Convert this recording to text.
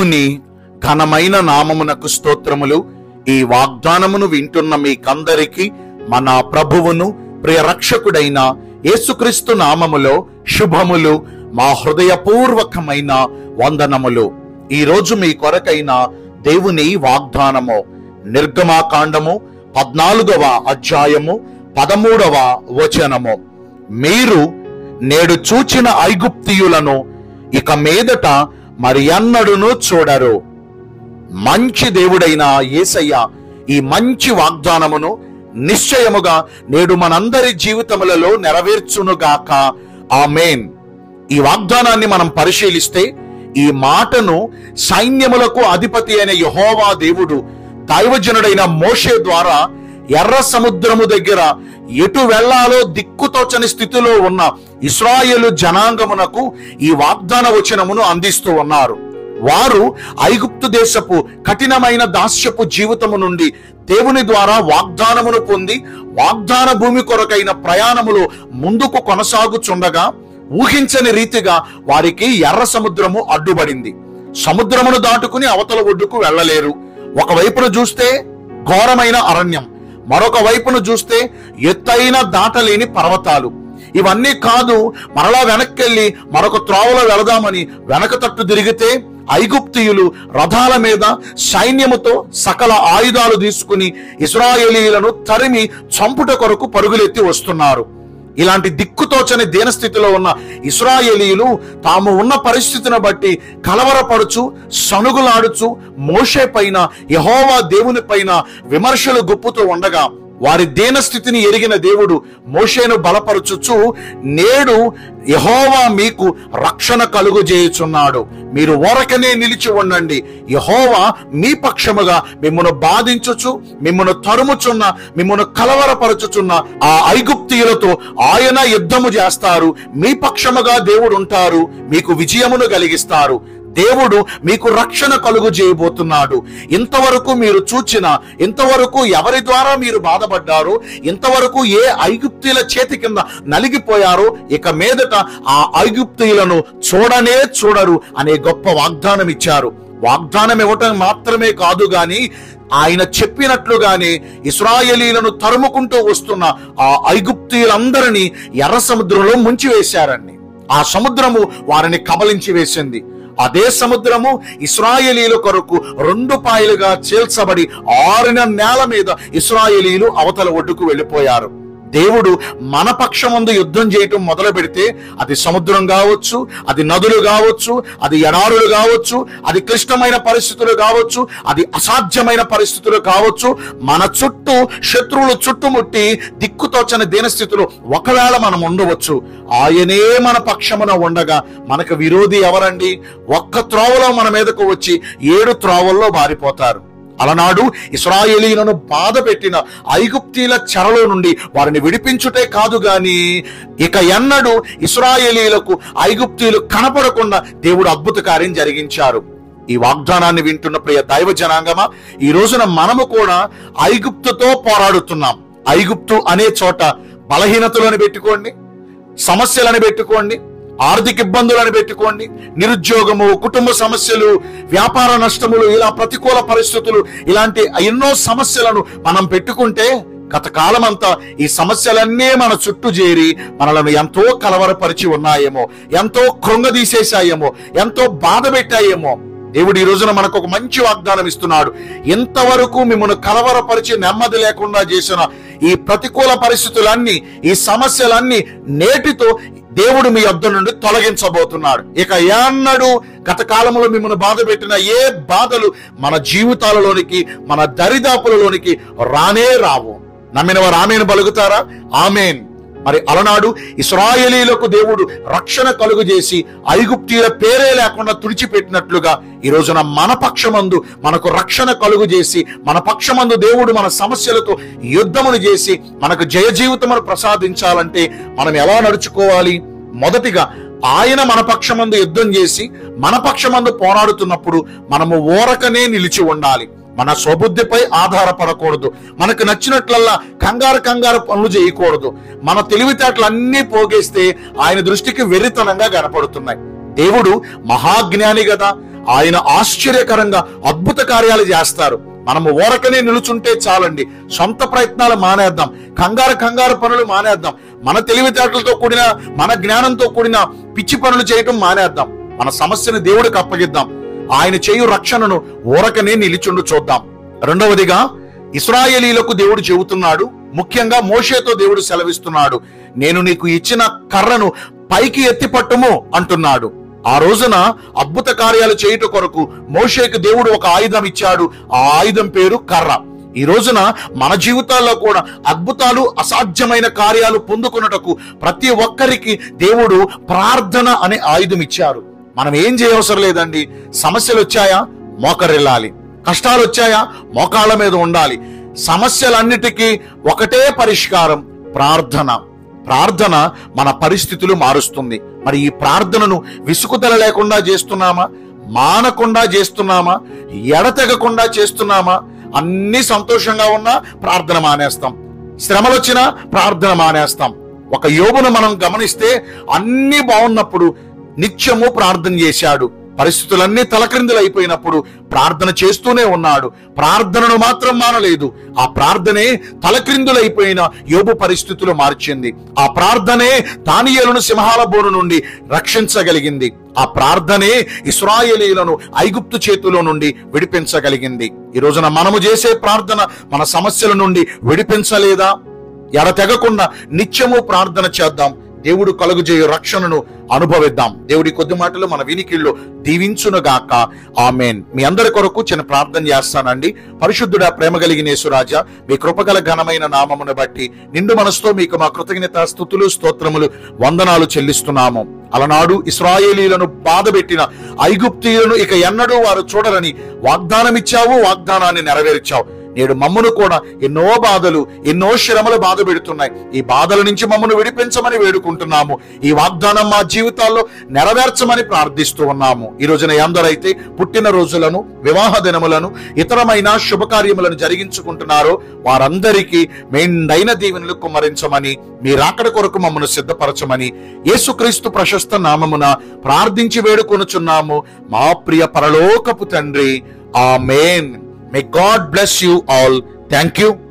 దేవుని ఘనమైన నామమునకు స్తోత్రములు ఈ వాగ్దానమును వింటున్న మీకందరికి మన ప్రభువును ప్రియ రక్షకుడైన యేసుక్రీస్తు నామములో శుభములు మా హృదయపూర్వకమైన వందనములు ఈ రోజు మీ కొరకైన దేవుని వాగ్దానము నిర్గమాకాండము పద్నాలుగవ అధ్యాయము పదమూడవ వచనము మీరు నేడు చూచిన ఐగుప్తియులను ఇక మీదట మరి ఎన్నడును చూడరు మంచి దేవుడైన యేసయ్య ఈ మంచి వాగ్దానమును నిశ్చయముగా నేడు మనందరి జీవితములలో నెరవేర్చునుగాక ఆమేన్ ఈ వాగ్దానాన్ని మనం పరిశీలిస్తే ఈ మాటను సైన్యములకు అధిపతి అయిన యహోవా దేవుడు దైవజనుడైన మోషే ద్వారా ఎర్ర సముద్రము దగ్గర ఎటు వెళ్లాలో దిక్కుతోచని స్థితిలో ఉన్న ఇస్రాయేలు జనాంగమునకు ఈ వాగ్దాన వచనమును అందిస్తూ ఉన్నారు వారు ఐగుప్తు దేశపు కఠినమైన దాస్యపు జీవితము నుండి దేవుని ద్వారా వాగ్దానమును పొంది వాగ్దాన భూమి కొరకైన ప్రయాణములో ముందుకు కొనసాగుచుండగా ఊహించని రీతిగా వారికి ఎర్ర సముద్రము అడ్డుపడింది సముద్రమును దాటుకుని అవతల ఒడ్డుకు వెళ్ళలేరు ఒకవైపున చూస్తే ఘోరమైన అరణ్యం మరొక వైపును చూస్తే ఎత్తైన దాటలేని పర్వతాలు ఇవన్నీ కాదు మరలా వెనక్కెళ్ళి మరొక త్రోవలో వెళదామని వెనక తట్టు తిరిగితే ఐగుప్తియులు రథాల మీద సైన్యముతో సకల ఆయుధాలు తీసుకుని ఇస్రాయేలీలను తరిమి చంపుట కొరకు పరుగులెత్తి వస్తున్నారు ఇలాంటి దిక్కుతోచని దీనస్థితిలో ఉన్న ఇస్రాయేలీయులు తాము ఉన్న పరిస్థితిని బట్టి కలవరపడుచు సనుగులాడుచు మోషే పైన యహోవా దేవుని పైన విమర్శలు గుప్పుతూ ఉండగా వారి దీనస్థితిని ఎరిగిన దేవుడు మోషేను బలపరచుచు నేడు యహోవా మీకు రక్షణ కలుగు చేయుచున్నాడు మీరు ఓరకనే నిలిచి ఉండండి యహోవా మీ పక్షముగా మిమ్మను బాధించుచు మిమ్మను తరుముచున్న మిమ్మను కలవరపరచుచున్న ఆ ఐగుప్తీయులతో ఆయన యుద్ధము చేస్తారు మీ పక్షముగా దేవుడు ఉంటారు మీకు విజయమును కలిగిస్తారు దేవుడు మీకు రక్షణ కలుగు చేయబోతున్నాడు ఇంతవరకు మీరు చూచిన ఇంతవరకు ఎవరి ద్వారా మీరు బాధపడ్డారు ఇంతవరకు ఏ ఐగుప్తీయుల చేతి కింద నలిగిపోయారో ఇక మీదట ఆ ఐగుప్తీయులను చూడనే చూడరు అనే గొప్ప వాగ్దానం ఇచ్చారు వాగ్దానం ఇవ్వటం మాత్రమే కాదు గాని ఆయన చెప్పినట్లుగానే ఇస్రాయేలీలను తరుముకుంటూ వస్తున్న ఆ ఐగుప్తీయులందరినీ ఎర్ర సముద్రంలో ముంచివేశారండి ఆ సముద్రము వారిని కబలించి వేసింది అదే సముద్రము ఇస్రాయేలీల కొరకు రెండు పాయలుగా చేల్చబడి ఆరిన నేల మీద ఇస్రాయేలీలు అవతల ఒడ్డుకు వెళ్ళిపోయారు దేవుడు మన పక్షమందు యుద్ధం చేయటం మొదలు పెడితే అది సముద్రం కావచ్చు అది నదులు కావచ్చు అది ఎడారులు కావచ్చు అది క్లిష్టమైన పరిస్థితులు కావచ్చు అది అసాధ్యమైన పరిస్థితులు కావచ్చు మన చుట్టూ శత్రువులు చుట్టుముట్టి దిక్కుతోచని దీనస్థితిలో ఒకవేళ మనం ఉండవచ్చు ఆయనే మన పక్షమున ఉండగా మనకు విరోధి ఎవరండి ఒక్క త్రోవలో మన మీదకు వచ్చి ఏడు త్రోవల్లో బారిపోతారు అలనాడు ఇస్రాయేలీలను బాధ పెట్టిన ఐగుప్తీల చెరలో నుండి వారిని విడిపించుటే కాదు గాని ఇక ఎన్నడూ ఇస్రాయేలీలకు ఐగుప్తీలు కనపడకుండా దేవుడు అద్భుత కార్యం జరిగించారు ఈ వాగ్దానాన్ని వింటున్న ప్రియ దైవ జనాంగమా ఈ రోజున మనము కూడా ఐగుప్తుతో పోరాడుతున్నాం ఐగుప్తు అనే చోట బలహీనతలను పెట్టుకోండి సమస్యలను పెట్టుకోండి ఆర్థిక ఇబ్బందులను పెట్టుకోండి నిరుద్యోగము కుటుంబ సమస్యలు వ్యాపార నష్టములు ఇలా ప్రతికూల పరిస్థితులు ఇలాంటి ఎన్నో సమస్యలను మనం పెట్టుకుంటే గత కాలమంతా ఈ సమస్యలన్నీ మన చుట్టూ చేరి మనలను ఎంతో కలవరపరిచి ఉన్నాయేమో ఎంతో కృంగదీసేశాయేమో ఎంతో బాధ పెట్టాయేమో దేవుడు ఈ రోజున మనకు ఒక మంచి వాగ్దానం ఇస్తున్నాడు ఇంతవరకు మిమ్మల్ని కలవరపరిచి నెమ్మది లేకుండా చేసిన ఈ ప్రతికూల పరిస్థితులన్నీ ఈ సమస్యలన్నీ నేటితో దేవుడు మీ యొద్ద నుండి తొలగించబోతున్నాడు ఇక ఎన్నడూ గత కాలంలో మిమ్మల్ని బాధ పెట్టిన ఏ బాధలు మన జీవితాలలోనికి మన దరిదాపులలోనికి రానే రావు నమ్మిన వారు ఆమెను పలుకుతారా ఆమెన్ మరి అలనాడు ఇస్రాయేలీలకు దేవుడు రక్షణ కలుగు చేసి ఐగుప్తీయుల పేరే లేకుండా తుడిచిపెట్టినట్లుగా ఈ రోజున మన పక్షమందు మనకు రక్షణ కలుగు చేసి మన పక్షమందు దేవుడు మన సమస్యలతో యుద్ధమును చేసి మనకు జయ జీవితమును ప్రసాదించాలంటే మనం ఎలా నడుచుకోవాలి మొదటిగా ఆయన మన పక్షమందు యుద్ధం చేసి మన పక్షమందు పోరాడుతున్నప్పుడు మనము ఓరకనే నిలిచి ఉండాలి మన స్వబుద్ధిపై ఆధారపడకూడదు మనకు నచ్చినట్లల్లా కంగారు కంగారు పనులు చేయకూడదు మన తెలివితేటలు అన్నీ పోగేస్తే ఆయన దృష్టికి వెర్రితనంగా కనపడుతున్నాయి దేవుడు మహాజ్ఞాని కదా ఆయన ఆశ్చర్యకరంగా అద్భుత కార్యాలు చేస్తారు మనము ఓరకనే నిలుచుంటే చాలండి సొంత ప్రయత్నాలు మానేద్దాం కంగారు కంగారు పనులు మానేద్దాం మన తెలివితేటలతో కూడిన మన జ్ఞానంతో కూడిన పిచ్చి పనులు చేయటం మానేద్దాం మన సమస్యను దేవుడికి అప్పగిద్దాం ఆయన చేయు రక్షణను ఊరకనే నిలిచుండు చూద్దాం రెండవదిగా ఇస్రాయేలీలకు దేవుడు చెబుతున్నాడు ముఖ్యంగా మోషేతో దేవుడు సెలవిస్తున్నాడు నేను నీకు ఇచ్చిన కర్రను పైకి ఎత్తి పట్టుము అంటున్నాడు ఆ రోజున అద్భుత కార్యాలు చేయుట కొరకు మోషేకు దేవుడు ఒక ఆయుధం ఇచ్చాడు ఆ ఆయుధం పేరు కర్ర ఈ రోజున మన జీవితాల్లో కూడా అద్భుతాలు అసాధ్యమైన కార్యాలు పొందుకున్నటకు ప్రతి ఒక్కరికి దేవుడు ప్రార్థన అనే ఆయుధం ఇచ్చారు మనం ఏం చేయవసరం లేదండి సమస్యలు వచ్చాయా మోకరిల్లాలి కష్టాలు వచ్చాయా మోకాళ్ళ మీద ఉండాలి సమస్యలన్నిటికీ ఒకటే పరిష్కారం ప్రార్థన ప్రార్థన మన పరిస్థితులు మారుస్తుంది మరి ఈ ప్రార్థనను విసుగుదల లేకుండా చేస్తున్నామా మానకుండా చేస్తున్నామా ఎడతెగకుండా చేస్తున్నామా అన్ని సంతోషంగా ఉన్నా ప్రార్థన మానేస్తాం శ్రమలు వచ్చినా ప్రార్థన మానేస్తాం ఒక యోగును మనం గమనిస్తే అన్ని బాగున్నప్పుడు నిత్యము ప్రార్థన చేశాడు పరిస్థితులన్నీ తలక్రిందులు అయిపోయినప్పుడు ప్రార్థన చేస్తూనే ఉన్నాడు ప్రార్థనను మాత్రం మానలేదు ఆ ప్రార్థనే తలక్రిందులైపోయిన యోబు పరిస్థితులు మార్చింది ఆ ప్రార్థనే దానియేలును సింహాల బోరు నుండి రక్షించగలిగింది ఆ ప్రార్థనే ఇస్రాయేలీలను ఐగుప్తు చేతిలో నుండి విడిపించగలిగింది ఈ రోజున మనము చేసే ప్రార్థన మన సమస్యల నుండి విడిపించలేదా ఎడతెగకుండా నిత్యము ప్రార్థన చేద్దాం దేవుడు కలుగుజేయు రక్షణను అనుభవిద్దాం దేవుడి కొద్ది మాటలు మన వినికిల్లో దీవించునుగాక ఆమెన్ మీ అందరి కొరకు చిన్న ప్రార్థన చేస్తానండి పరిశుద్ధుడా ప్రేమ కలిగిన యేసురాజా మీ కృపగల ఘనమైన నామమును బట్టి నిండు మనసుతో మీకు మా కృతజ్ఞత స్థుతులు స్తోత్రములు వందనాలు చెల్లిస్తున్నాము అలనాడు ఇస్రాయేలీలను బాధపెట్టిన ఐగుప్తీయులను ఇక ఎన్నడూ వారు చూడరని వాగ్దానమిచ్చావు వాగ్దానాన్ని నెరవేర్చావు నేడు మమ్మను కూడా ఎన్నో బాధలు ఎన్నో శ్రమలు బాధ పెడుతున్నాయి ఈ బాధల నుంచి మమ్మను విడిపించమని వేడుకుంటున్నాము ఈ వాగ్దానం మా జీవితాల్లో నెరవేర్చమని ప్రార్థిస్తూ ఉన్నాము ఈ రోజున ఎందరైతే పుట్టిన రోజులను వివాహ దినములను ఇతరమైన శుభకార్యములను జరిగించుకుంటున్నారో వారందరికీ మెండైన దీవెనలు కుమ్మరించమని మీ రాకడ కొరకు మమ్మను సిద్ధపరచమని యేసుక్రీస్తు ప్రశస్త నామమున ప్రార్థించి వేడుకొనుచున్నాము మా ప్రియ పరలోకపు తండ్రి ఆమేన్ May God bless you all. Thank you.